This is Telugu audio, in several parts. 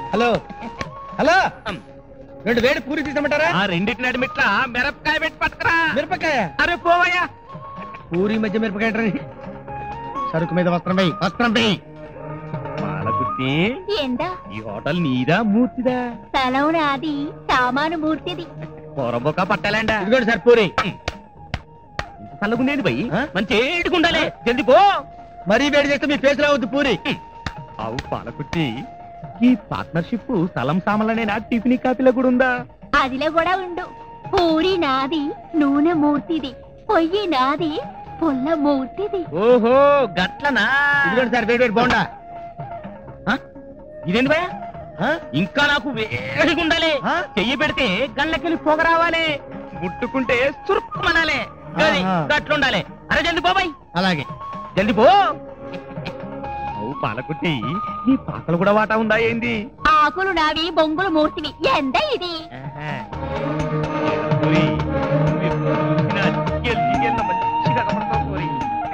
హలో హలో రెండు వేడి పూరి తీసమంటారా ఆ రెండింటిని అడిమిట్ల మిరపకాయ పెట్టి పట్టుకురా మిరపకాయ అరే పోవయ్యా పూరి మధ్య మిరపకాయ అంటారా? సరుకు మీద వస్త్రం వేయి వస్త్రం వేయి పాలకుట్టి ఏందా ఈ హోటల్ నీదా మూర్తిదా స్థలం నాది సామాను మూర్తిది పొరబొక్క పట్టాలండా ఇదిగోండి సార్ పూరి చల్లగుండేది భయ్ ఆ? మంచి ఏడుకుండాలే జల్ది పో మరీ వేడి చేస్తే మీ ఫేస్ రావద్దు పూరి అవు పాలకుట్టి ఈ పార్ట్నర్షిప్ స్థలం సామాన్లనేనా టిఫిన్ కాపీలో కూడా ఉందా అదిలో కూడా ఉండు పూరి నాది నూనె మూర్తిది పొయ్యి నాది పుల్ల మూర్తిది ఓహో గట్లనా ఇదిగోండి సార్ వేడి వేడి బాగుండా ఇదేంటి భయ ఇంకా నాకు వేడిగా ఉండాలి ఆ? చెయ్యి పెడితే గళ్ళకెళ్ళి పొగ రావాలి ముట్టుకుంటే చురుక్కుమనాలి గది ఆహా. గట్లుండాలి అరే జల్ది బాబాయ్ అలాగే జల్ది పో అవు పాలకుట్టి ఈ పాకలు కూడా వాటా ఉందా ఏంది ఆకులు నావి బొంగులు మూర్తివి ఎంత ఇది ఓయ్, నువ్వు ఎప్పుడు చూసినా ఎల్లి ఎల్ల మంచిగా కనపడతావు ఓయ్.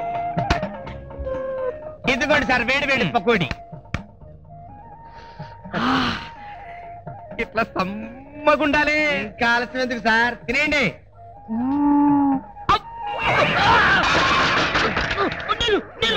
ఇదిగోండి సార్ వేడి వేడి పకోడి ఇట్లా సమ్మగుండాలి ఇంకా ఆలస్యం ఎందుకు సార్ తినేయండి నీరు, నీరు.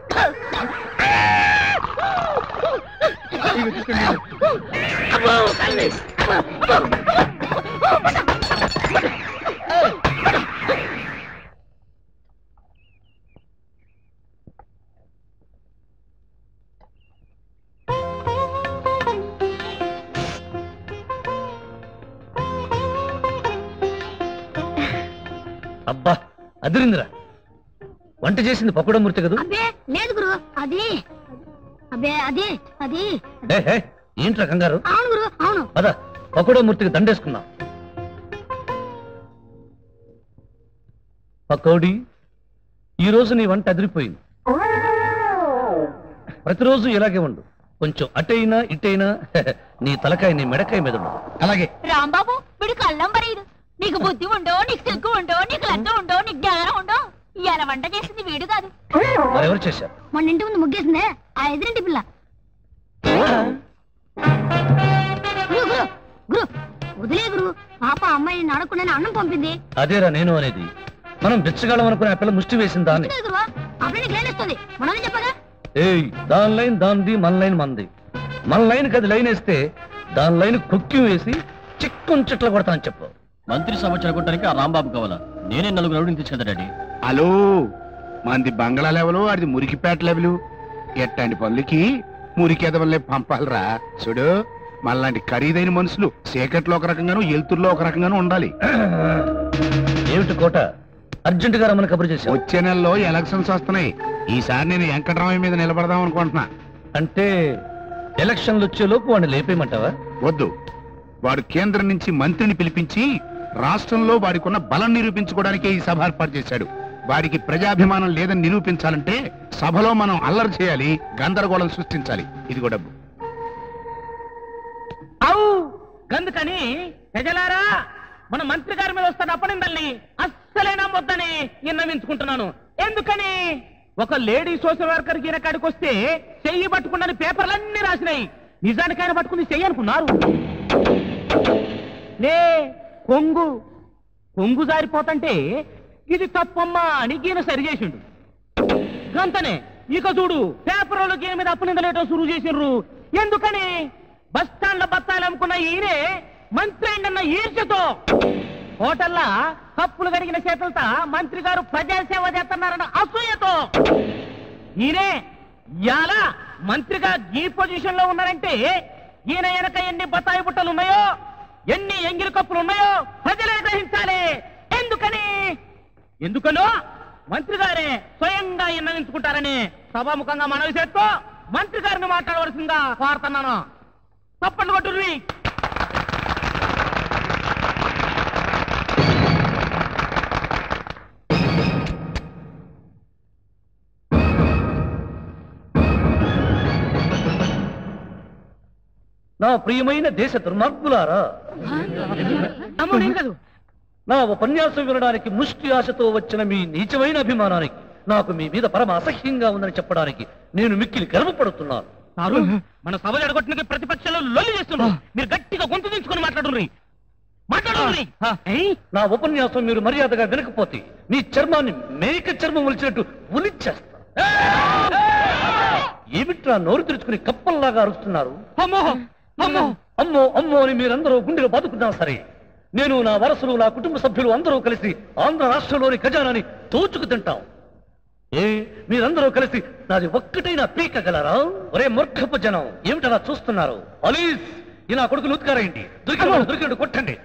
అబ్బా అదిరిందిరా వంట చేసింది పకోడమూర్తి కదా అబ్బే లేదు గురు అది అబ్బే అది అది ఏ, ఏ, ఏంట్రా కంగారు అవును గురు అవును పద పకోడమూర్తికి దండేసుకుందాం పకోడి ఈ రోజు నీ వంట అదిరిపోయింది ప్రతిరోజు ఇలాగే ఉండు కొంచెం అటైనా ఇటైనా నీ తలకాయ నీ మెడకాయ మీద ఉండు అలాగే రాంబాబు వీడు కళ్ళం బరీదు నీకు బుద్ధి ఉండో నీకు సిగ్గు ఉండో నీకు లజ్జ ఉండో నీకు జ్ఞానం ఉండో ఇవాళ వంట చేసింది వీడు కాదు మరెవరు చేశారు మన ఇంటి ముందు ముగ్గేసిందే ఆ ఎదురింటి పిల్ల గురు గురు గురు వదిలే గురు పాప అమ్మాయిని అడగకుండా అన్నం పంపింది అదేరా నేను అనేది మనం బిచ్చగాళ్ళం అనుకునే ఆ పిల్ల ముష్టి వేసింది దాన్ని వదిలే గురు అప్పుడే నీకు లేనిస్తుంది మనల్ని చెప్పగా ఏయ్ దాని లైన్ దానిది మన లైన్ మంది మన లైన్ అది లైన్ వేస్తే దాని లైన్ కుక్కి వేసి చిక్కుని చిట్ల కొడతానని చెప్పు మంత్రి సభ చెడగొట్టడానికి ఆ రాంబాబు కావాలా నేనే నలుగురు రౌడీని తీసుకెళ్తా డాడీ హలో మంది బంగ్లా లెవెలు అది మురికిపేట లెవెలు ఎట్టాంటి పనులకి మురికి ఎదవల్లే పంపాలరా చూడు మళ్ళాంటి ఖరీదైన మనుషులు చీకట్లో ఒక రకంగాను ఎలుతుర్లో ఒక రకంగాను ఉండాలి ఏమిటి కోట అర్జెంట్ గా రమ్మని కబురు చేశావు వచ్చే నెలలో ఎలక్షన్స్ వస్తున్నాయి ఈసారి నేను వెంకటరామయ్య మీద నిలబడదాం అనుకుంటున్నా అంటే ఎలక్షన్లు వచ్చే లోపు వాడిని లేపేయమంటావా వద్దు వాడు కేంద్రం నుంచి మంత్రిని పిలిపించి రాష్ట్రంలో వాడికున్న బలం నిరూపించుకోవడానికే ఈ సభ ఏర్పాటు చేశాడు వాడికి ప్రజాభిమానం లేదని నిరూపించాలంటే సభలో మనం అల్లరి చేయాలి గందరగోళం సృష్టించాలి ఇదిగో డబ్బు అవు గందుకని ప్రజలారా మన మంత్రి గారి మీద వస్తున్న అప్పనిందల్ని అస్సలే నమ్మొద్దని విన్నవించుకుంటున్నాను ఎందుకని ఒక లేడీ సోషల్ వర్కర్ ఈయన కాడికి వస్తే చెయ్యి పట్టుకున్నని పేపర్లన్నీ రాసినాయి నిజానికి ఆయన పట్టుకుంది చెయ్యి అనుకున్నారు లే కొంగు కొంగు జారిపోతంటే ఇది తప్పమ్మా అని ఈయన సరి చేసిండు గంతనే ఇక చూడు పేపర్ వాళ్ళకి ఈయన మీద అప్పనిందలేయటం సురువు చేసిండ్రు ఎందుకని బస్ స్టాండ్ లో బత్తాయిలు అమ్ముకున్న ఈయనే మంత్రి అయిందన్న ఈర్ష్యతో హోటల్లా కప్పులు కడిగిన చేతులతో మంత్రి గారు ప్రజాసేవ చేస్తున్నారన్న అసూయతో ఈయనే ఇయాల మంత్రిగా ఈ పొజిషన్ లో ఉన్నారంటే ఈయన వెనక ఎన్ని బత్తాయి బుట్టలు ఉన్నాయో ఎన్ని ఎంగిలి కప్పులు ఉన్నాయో ప్రజలే గ్రహించాలి ఎందుకని ఎందుకనో మంత్రి గారే స్వయంగా విన్నవించుకుంటారని సభాముఖంగా మనవి చేస్తూ మంత్రి గారిని మాట్లాడవలసిందిగా కోరుతున్నాను తప్పండి కొట్టుర్రి నా ప్రియమైన దేశ దుర్మార్గులారా అమ్మో నేను కాదు నా ఉపన్యాసం వినడానికి ముష్టి ఆశతో వచ్చిన మీ నీచమైన అభిమానానికి నాకు మీ మీద పరమ అసహ్యంగా ఉందని చెప్పడానికి నేను మిక్కిలి గర్వపడుతున్నాను సారు మన సభ జడగొట్టడానికి ప్రతిపక్షంలో లొల్లి చేస్తున్నారు మీరు గట్టిగా గొంతు దించుకొని మాట్లాడుర్రి మాట్లాడుర్రి ఏయ్, నా ఉపన్యాసం మీరు మర్యాదగా వినకపోతే మీ చర్మాన్ని మేక చర్మం ఒలిచినట్టు ఉలిచేస్తా ఏమిట్రా నోరు తెరుచుకుని కప్పల్లాగా అరుస్తున్నారు అమ్మో అమ్మో అమ్మో అమ్మో అని మీరందరూ గుండెలో బాదుకున్నా సరే నేను నా వరసలు నా కుటుంబ సభ్యులు అందరూ కలిసి ఆంధ్ర రాష్ట్రంలోని ఖజానాని తోచుకు తింటాం ఏ మీరందరూ కలిసి నాది ఒక్కటైనా పీకగలరా ఒరే మూర్ఖపు జనం ఏమిటలా చూస్తున్నారు పోలీస్ ఈ నా కొడుకులు ఉత్కారేయండి దొరికిన దొరికినట్టు కొట్టండి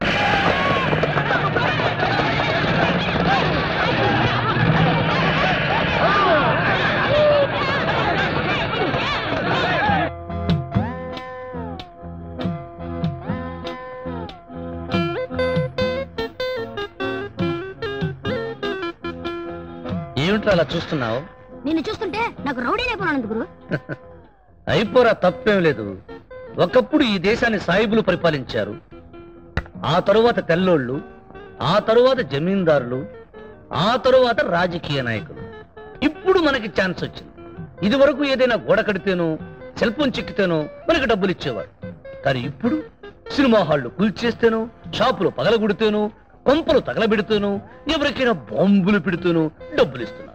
ఏమిట్రా అలా చూస్తున్నావు నిన్ను చూస్తుంటే నాకు రౌడీ అయిపోయినందుకు గురు అయిపోరా తప్పేం లేదు ఒకప్పుడు ఈ దేశాన్ని సాయిబులు పరిపాలించారు ఆ తరువాత తెల్లోళ్ళు ఆ తరువాత జమీందారులు ఆ తరువాత రాజకీయ నాయకులు ఇప్పుడు మనకి ఛాన్స్ వచ్చింది ఇది వరకు ఏదైనా గోడ కడితేనో సెల్ ఫోన్ చిక్కితేనో మనకి డబ్బులు ఇచ్చేవారు కానీ ఇప్పుడు సినిమా హాళ్లు కూల్చేస్తేనో షాపులు పగలగొడితేనో కొంపలు తగలబెడితేనో ఎవరికైనా బాంబులు పెడితేనో డబ్బులు ఇస్తున్నారు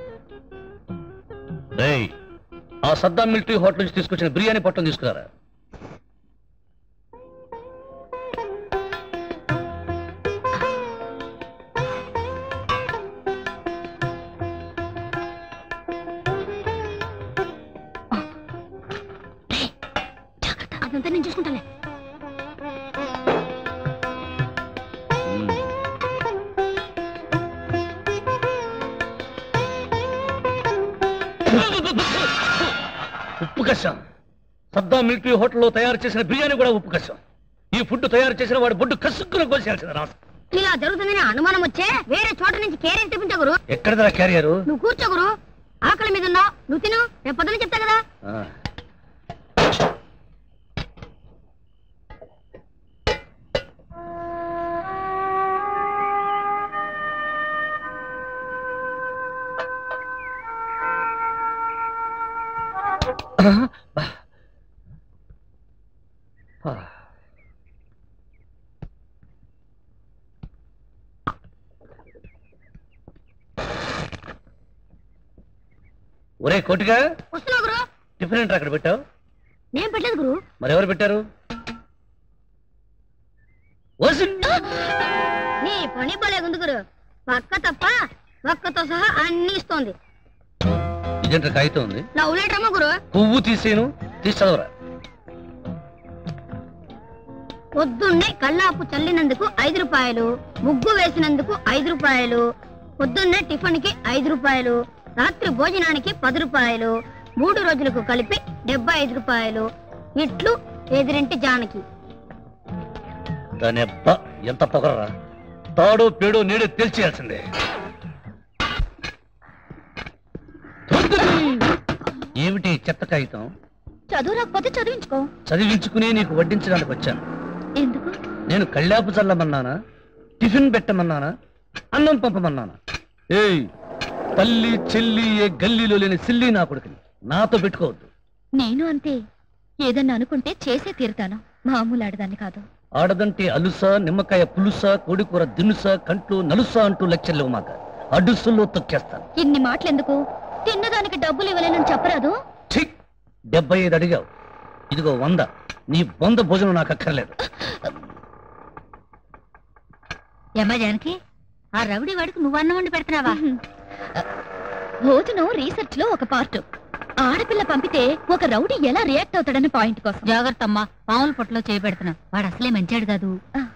డేయ్, ఆ సద్దాం మిలిటరీ హోటల్ నుంచి తీసుకొచ్చిన బిర్యానీ పొట్టం తీసుకురారా అదంతా నేను చూసుకుంటాలే ఉప్పు కషం సద్దాం మిలిటరీ హోటల్లో తయారు చేసిన బిర్యానీ కూడా ఉప్పు కషం ఈ ఫుడ్ తయారు చేసిన వాడు బొడ్డు కసుక్కున కోసేయాల్సిన రాసు ఇలా జరుగుతుందని అనుమానం వచ్చే వేరే చోట నుంచి కేరేం తెప్పించా గురు ఎక్కడదా క్యారియరు నువ్వు కూర్చో గురు ఆకలి మీద ఉన్నావు నువ్వు తిను రేపు పొద్దున చెప్తా కదా ఒరే కోటిగా వస్తున్నా గురు టిఫిన్ ఏంట్రా అక్కడ పెట్టావు నేను పెట్టలేదు గురు మరి ఎవరు పెట్టారు వసిన్. నీ పని భలేగుంది గురు పక్క తప్ప ఒక్కతో సహా అన్ని ఇస్తోంది ఇదేంట్రా కాగితం ఉంది లవ్ లెటర్ అమ్మ గురు పువ్వు తీసేను తీసి చదవరా పొద్దున్నే కల్లాపు చల్లినందుకు ఐదు రూపాయలు ముగ్గు వేసినందుకు ఐదు రూపాయలు పొద్దున్నే టిఫిన్ కి ఐదు రూపాయలు రాత్రి భోజనానికి పది రూపాయలు మూడు రోజులకు కలిపి డెబ్బై ఐదు రూపాయలు ఇట్లు ఎదురింటి జానకి దాని అబ్బా ఎంత పొగరరా తాడో పేడో నీడో తెలిచేయాల్సిందే ఏమిటి ఈ చెత్త కాగితం చదువు రాకపోతే చదివించుకో చదివించుకుని నీకు వడ్డించడానికి వచ్చాను ఎందుకు నేను కళ్ళాపు చల్లమన్నానా టిఫిన్ పెట్టమన్నానా అన్నం పంపమన్నానా ఏయ్ తల్లి చెల్లి ఏ గల్లీలో లేని సిల్లి నా కొడుకుని నాతో పెట్టుకోవద్దు నేను అంతే ఏదన్నా అనుకుంటే చేసే తీరుతాను మామూలు ఆడదాన్ని కాదు ఆడదంటే అలుస నిమ్మకాయ పులుస కోడికూర దినుస కంట్లు నలుస అంటూ లెక్చర్లు మాక అడుసుల్లో తొక్కేస్తాను ఇన్ని మాటలెందుకు తిన్నదానికి డబ్బులు ఇవ్వలేనని చెప్పరాదు ఛీ డెబ్బై ఐదు అడిగావు ఇదిగో వంద నీ బొంద భోజనం నాకు అక్కర్లేదు ఏమ్మా జానకి ఆ రవిడి వాడికి నువ్వు అన్నం వండి పెడుతున్నావా భోజనం రీసెర్చ్ లో ఒక పార్ట్ ఆడపిల్ల పంపితే ఒక రౌడీ ఎలా రియాక్ట్ అవుతాడని పాయింట్ కోసం జాగ్రత్త అమ్మా పాముల పొట్టలో చేపెడుతున్నా వాడు అసలే మంచాడు కాదు ఆ,